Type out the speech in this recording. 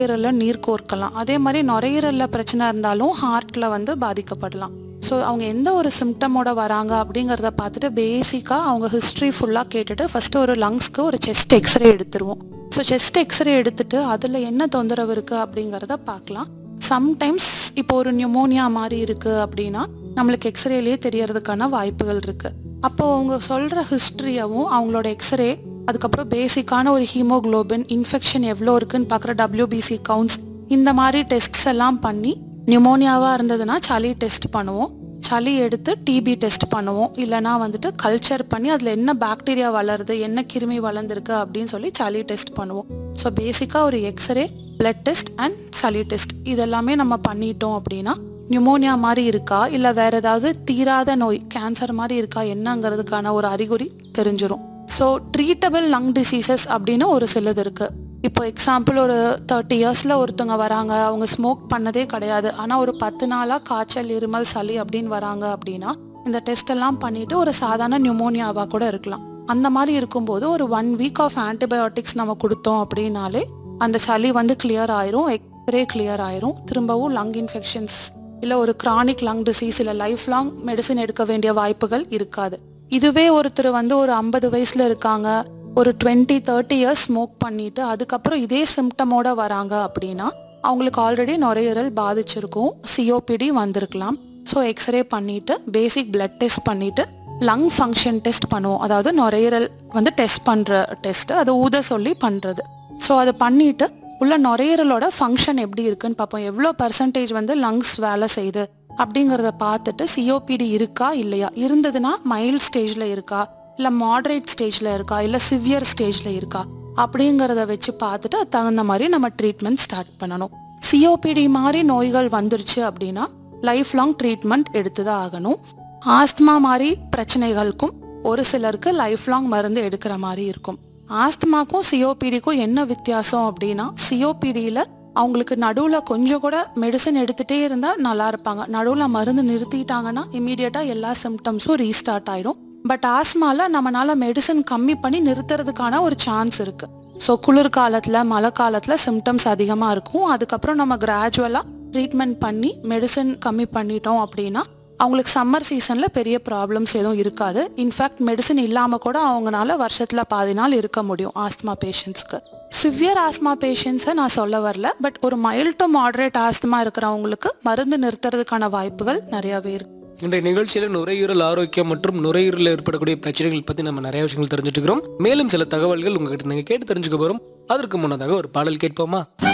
நுரையீரலில் நீர் கோர்க்கலாம் அதே மாதிரி நுரையீரலில் பிரச்சனை இருந்தாலும் ஹார்ட்டில் வந்து பாதிக்கப்படலாம் ஸோ அவங்க எந்த ஒரு சிம்டமோட வராங்க அப்படிங்கிறத பார்த்துட்டு பேசிக்காக அவங்க ஹிஸ்ட்ரி ஃபுல்லாக கேட்டுட்டு ஃபஸ்ட்டு ஒரு லங்ஸ்க்கு ஒரு செஸ்ட் எக்ஸ்ரே எடுத்துருவோம் ஸோ செஸ்ட் எக்ஸ்ரே எடுத்துட்டு அதில் என்ன தொந்தரவு இருக்குது அப்படிங்கிறத பார்க்கலாம் சம்டைம்ஸ் இப்போ ஒரு நியூமோனியா மாதிரி இருக்குது அப்படின்னா நம்மளுக்கு எக்ஸ்ரேலேயே தெரியறதுக்கான வாய்ப்புகள் இருக்குது அப்போ அவங்க சொல்கிற ஹிஸ்ட்ரியவும் அவங்களோட எக்ஸ்ரே அதுக்கப்புறம் பேசிக்கான ஒரு ஹீமோகுளோபின் இன்ஃபெக்ஷன் எவ்வளோ இருக்குன்னு பார்க்குற டபிள்யூபிசி கவுண்ட்ஸ் இந்த மாதிரி டெஸ்ட்ஸ் எல்லாம் பண்ணி நியூமோனியாவாக இருந்ததுன்னா சளி டெஸ்ட் பண்ணுவோம் சளி எடுத்து டிபி டெஸ்ட் பண்ணுவோம் இல்லைனா வந்துட்டு கல்ச்சர் பண்ணி அதில் என்ன பாக்டீரியா வளருது என்ன கிருமி வளர்ந்துருக்கு அப்படின்னு சொல்லி சளி டெஸ்ட் பண்ணுவோம் ஸோ பேசிக்காக ஒரு எக்ஸ்ரே பிளட் டெஸ்ட் அண்ட் சளி டெஸ்ட் இதெல்லாமே நம்ம பண்ணிட்டோம் அப்படின்னா நியூமோனியா மாதிரி இருக்கா இல்லை வேற ஏதாவது தீராத நோய் கேன்சர் மாதிரி இருக்கா என்னங்கிறதுக்கான ஒரு அறிகுறி தெரிஞ்சிரும் ஸோ ட்ரீட்டபிள் லங் டிசீசஸ் அப்படின்னு ஒரு சிலது இருக்கு இப்போ எக்ஸாம்பிள் ஒரு தேர்ட்டி இயர்ஸில் ஒருத்தவங்க வராங்க அவங்க ஸ்மோக் பண்ணதே கிடையாது ஆனால் ஒரு பத்து நாளாக காய்ச்சல் இருமல் சளி அப்படின்னு வராங்க அப்படின்னா இந்த டெஸ்ட் எல்லாம் பண்ணிட்டு ஒரு சாதாரண நியூமோனியாவாக கூட இருக்கலாம் அந்த மாதிரி இருக்கும்போது ஒரு ஒன் வீக் ஆஃப் ஆன்டிபயோட்டிக்ஸ் நம்ம கொடுத்தோம் அப்படின்னாலே அந்த சளி வந்து கிளியர் ஆயிரும் எக்ஸ்ரே கிளியர் ஆயிரும் திரும்பவும் லங் இன்ஃபெக்ஷன்ஸ் இல்லை ஒரு கிரானிக் லங் டிசீஸ் இல்லை லைஃப் லாங் மெடிசின் எடுக்க வேண்டிய வாய்ப்புகள் இருக்காது இதுவே ஒருத்தர் வந்து ஒரு ஐம்பது வயசுல இருக்காங்க ஒரு டுவெண்ட்டி தேர்ட்டி இயர்ஸ் ஸ்மோக் பண்ணிட்டு அதுக்கப்புறம் இதே சிம்டமோட வராங்க அப்படின்னா அவங்களுக்கு ஆல்ரெடி நுரையீரல் பாதிச்சிருக்கும் சிஓபிடி வந்திருக்கலாம் ஸோ எக்ஸ்ரே பண்ணிட்டு பேசிக் பிளட் டெஸ்ட் பண்ணிட்டு லங் ஃபங்க்ஷன் டெஸ்ட் பண்ணுவோம் அதாவது நுரையீரல் வந்து டெஸ்ட் பண்ணுற டெஸ்ட் அதை ஊத சொல்லி பண்ணுறது ஸோ அதை பண்ணிட்டு உள்ள நுரையீரலோட ஃபங்க்ஷன் எப்படி இருக்குன்னு பார்ப்போம் எவ்வளோ பர்சன்டேஜ் வந்து லங்ஸ் வேலை செய்யுது அப்படிங்கிறத பார்த்துட்டு சிஓபிடி இருக்கா இல்லையா இருந்ததுன்னா மைல்ட் ஸ்டேஜில் இருக்கா இல்லை மாடரேட் ஸ்டேஜில் இருக்கா இல்லை சிவியர் ஸ்டேஜில் இருக்கா அப்படிங்கிறத வச்சு பார்த்துட்டு அது தகுந்த மாதிரி நம்ம ட்ரீட்மெண்ட் ஸ்டார்ட் பண்ணணும் சிஓபிடி மாதிரி நோய்கள் வந்துருச்சு அப்படின்னா லைஃப் லாங் ட்ரீட்மெண்ட் எடுத்து தான் ஆகணும் ஆஸ்துமா மாதிரி பிரச்சனைகளுக்கும் ஒரு சிலருக்கு லைஃப் லாங் மருந்து எடுக்கிற மாதிரி இருக்கும் ஆஸ்துமாக்கும் சிஓபிடிக்கும் என்ன வித்தியாசம் அப்படின்னா சிஓபிடியில் அவங்களுக்கு நடுவில் கொஞ்சம் கூட மெடிசன் எடுத்துகிட்டே இருந்தால் நல்லா இருப்பாங்க நடுவில் மருந்து நிறுத்திட்டாங்கன்னா இமீடியட்டாக எல்லா சிம்டம்ஸும் ரீஸ்டார்ட் ஆகிடும் பட் ஆஸ்மாவில் நம்மளால மெடிசன் கம்மி பண்ணி நிறுத்துறதுக்கான ஒரு சான்ஸ் இருக்குது ஸோ குளிர்காலத்தில் மழை காலத்தில் சிம்டம்ஸ் அதிகமாக இருக்கும் அதுக்கப்புறம் நம்ம கிராஜுவலாக ட்ரீட்மெண்ட் பண்ணி மெடிசன் கம்மி பண்ணிட்டோம் அப்படின்னா அவங்களுக்கு சம்மர் சீசனில் பெரிய ப்ராப்ளம்ஸ் எதுவும் இருக்காது இன்ஃபேக்ட் மெடிசன் இல்லாமல் கூட அவங்களால வருஷத்தில் பாதி நாள் இருக்க முடியும் ஆஸ்துமா பேஷண்ட்ஸ்க்கு சிவியர் ஆஸ்மா பேஷண்ட்ஸை நான் சொல்ல வரல பட் ஒரு மைல்ட் டு மாடரேட் ஆஸ்துமா இருக்கிறவங்களுக்கு மருந்து நிறுத்துறதுக்கான வாய்ப்புகள் நிறையாவே இருக்கு இன்றைய நிகழ்ச்சியில் நுரையீரல் ஆரோக்கியம் மற்றும் நுரையீரலில் ஏற்படக்கூடிய பிரச்சனைகள் பற்றி நம்ம நிறைய விஷயங்கள் தெரிஞ்சுட்டு இருக்கிறோம் மேலும் சில தகவல்கள் உங்ககிட்ட நீங்கள் கேட்டு தெரிஞ்சுக்க போகிறோம் அதற்கு முன்னதாக ஒரு பாடல் கேட்போமா